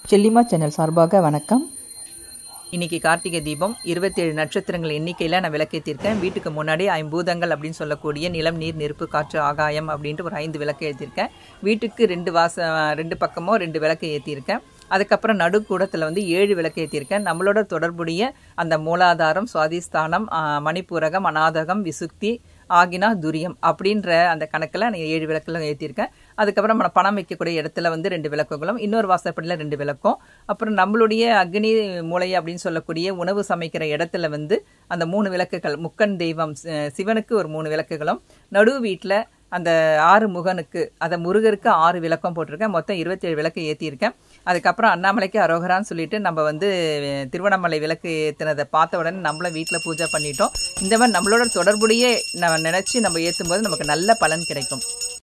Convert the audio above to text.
செல்லிமா channel சார்பாக வணக்கம் இன்னைக்கு கார்த்திகை தீபம் இருபத்தேழு நட்சத்திரங்கள் எண்ணிக்கையில் நான் விளக்கேற்றிருக்கேன் வீட்டுக்கு முன்னாடி ஐம்பூதங்கள் அப்படின்னு சொல்லக்கூடிய நிலம் நீர் நெருப்பு காற்று ஆகாயம் அப்படின்ட்டு ஒரு ஐந்து விளக்கு ஏற்றிருக்கேன் வீட்டுக்கு ரெண்டு வாச ரெண்டு பக்கமும் ரெண்டு விளக்கு ஏற்றிருக்கேன் அதுக்கப்புறம் நடுக்கூடத்தில் வந்து ஏழு விளக்கு ஏற்றிருக்கேன் நம்மளோட தொடர்புடைய அந்த மூலாதாரம் சுவாதிஸ்தானம் ஆ, மணிப்பூரகம் அநாதகம் விசுக்தி ஆகினா துரியம் அப்படின்ற அந்த கணக்கில் நான் ஏழு விளக்குலாம் ஏற்றிருக்கேன் அதுக்கப்புறம் நம்ம பணம் வைக்கக்கூடிய இடத்துல வந்து ரெண்டு விளக்குகளும் இன்னொரு வாசப்படியில் ரெண்டு விளக்கும் அப்புறம் நம்மளுடைய அக்னி மூலை அப்படின்னு சொல்லக்கூடிய உணவு சமைக்கிற இடத்துல வந்து அந்த மூணு விளக்குகள் முக்கன் தெய்வம் சி- சிவனுக்கு ஒரு மூணு விளக்குகளும் நடு வீட்டில் அந்த ஆறு முகனுக்கு அதை முருகருக்கு ஆறு விளக்கம் போட்டிருக்கேன் மொத்தம் இருபத்தேழு விளக்கு ஏற்றியிருக்கேன் அதுக்கப்புறம் அண்ணாமலைக்கு அரோகரான்னு சொல்லிட்டு நம்ம வந்து அஹ், திருவண்ணாமலை விளக்கு ஏற்றினதை பார்த்த உடனே நம்மளும் வீட்டில் பூஜை பண்ணிட்டோம் இந்த மாதிரி நம்மளோட தொடர்புடைய நம்ம நினச்சி நம்ம ஏற்றும் போது நமக்கு நல்ல பலன் கிடைக்கும்